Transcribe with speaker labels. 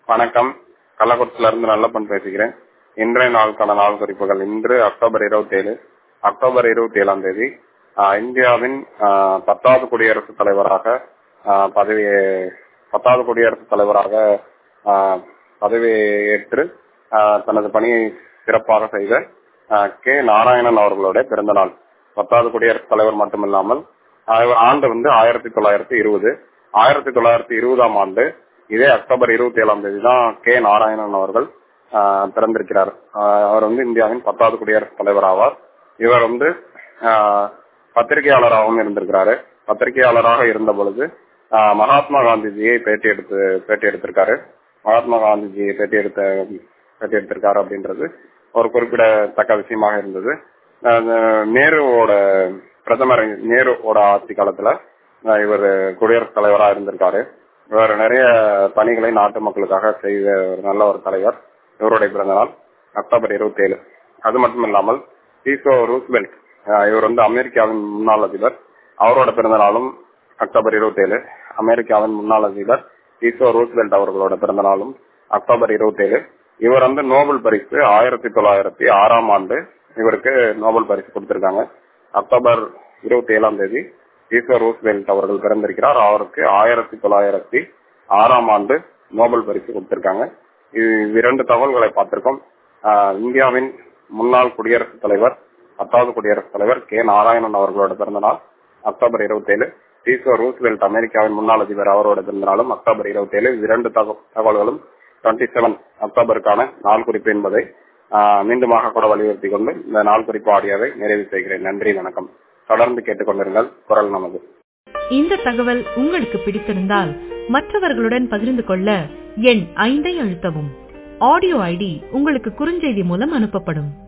Speaker 1: வணக்கம் கள்ளக்குறிச்சியில இருந்து நல்லப்பன் பேசுகிறேன் இன்றைய நாளுக்கான நாள் குறிப்புகள் இன்று அக்டோபர் இருபத்தி ஏழு அக்டோபர் இருபத்தி ஏழாம் தேதி ஆஹ், இந்தியாவின் ஆஹ், பத்தாவது குடியரசுத் தலைவராக ஆஹ், பதவி பத்தாவது குடியரசுத் தலைவராக ஆஹ், பதவியேற்று ஆஹ், தனது பணியை சிறப்பாக செய்த ஆஹ், கே நாராயணன் அவர்களுடைய பிறந்த நாள் பத்தாவது குடியரசுத் தலைவர் மட்டுமில்லாமல் ஆஹ், ஆண்டு வந்து ஆயிரத்தி தொள்ளாயிரத்தி இருபது ஆயிரத்தி தொள்ளாயிரத்தி இருபதாம் ஆண்டு இதே அக்டோபர் இருபத்தி ஏழாம் தேதி தான் கே நாராயணன் அவர்கள் ஆஹ், பிறந்திருக்கிறார் ஆஹ், அவர் வந்து இந்தியாவின் பத்தாவது குடியரசுத் தலைவர் ஆவார் இவர் வந்து ஆஹ், பத்திரிகையாளராகவும் இருந்திருக்கிறாரு பத்திரிகையாளராக இருந்த பொழுது ஆஹ், மகாத்மா காந்திஜியை பேட்டி எடுத்து பேட்டி எடுத்திருக்காரு மகாத்மா காந்திஜியை பேட்டி எடுத்த பேட்டி எடுத்திருக்காரு அப்படின்றது ஒரு குறிப்பிடத்தக்க விஷயமாக இருந்தது ஆஹ், நேருவோட பிரதமர் நேருவோட ஆட்சி காலத்துல ஆஹ், இவர் குடியரசுத் தலைவராக இருந்திருக்காரு இவர் நிறைய பணிகளை நாட்டு மக்களுக்காக செய்த ஒரு நல்ல ஒரு தலைவர் இவருடைய பிறந்த நாள் அக்டோபர் இருபத்தி ஏழு அது மட்டும் இல்லாமல் ஈசோ ரூஸ்பெல்ட் ஆஹ் இவர் வந்து அமெரிக்காவின் முன்னாள் அதிபர் அவரோட பிறந்த நாளும் அக்டோபர் இருபத்தி ஏழு அமெரிக்காவின் முன்னாள் அதிபர் ஈசோ ரூஸ்பெல்ட் அவர்களோட பிறந்த நாளும் அக்டோபர் இருபத்தி ஏழு இவர் வந்து நோபல் பரிசு ஆயிரத்தி தொள்ளாயிரத்தி ஆறாம் ஆண்டு இவருக்கு நோபல் பரிசு கொடுத்திருக்காங்க அக்டோபர் இருபத்தி ஏழாம் தேதி ஈஸ்வர் ரூஸ்வெல்ட் அவர்கள் பிறந்திருக்கிறார் அவருக்கு ஆயிரத்தி தொள்ளாயிரத்தி ஆறாம் ஆண்டு நோபல் பரிசு கொடுத்திருக்காங்க இது இரண்டு தகவல்களை பார்த்திருக்கோம் ஆஹ் இந்தியாவின் முன்னாள் குடியரசுத் தலைவர் பத்தாவது குடியரசுத் தலைவர் கே நாராயணன் அவர்களோட பிறந்த நாள் அக்டோபர் இருபத்தி ஏழு ஈஸ்வர் ரூஸ்வெல்ட் அமெரிக்காவின் முன்னாள் அதிபர் அவரோட பிறந்த நாளும் அக்டோபர் இருபத்தி ஏழு இரண்டு தக- தகவல்களும் டுவெண்ட்டி செவன் அக்டோபருக்கான நாள் குறிப்பு என்பதை ஆஹ் மீண்டுமாக கூட வலியுறுத்தி கொண்டு இந்த நாள் குறிப்பு ஆடியோவை நிறைவு செய்கிறேன் நன்றி வணக்கம் தொடர்ந்து கேட்டுக்கொண்டிருங்கள் குரல் நமது
Speaker 2: இந்த தகவல் உங்களுக்கு பிடித்திருந்தால் மற்றவர்களுடன் பகிர்ந்து கொள்ள எண் ஐந்தை அழுத்தவும் ஆடியோ ஐடி உங்களுக்கு குறுஞ்செய்தி மூலம் அனுப்பப்படும்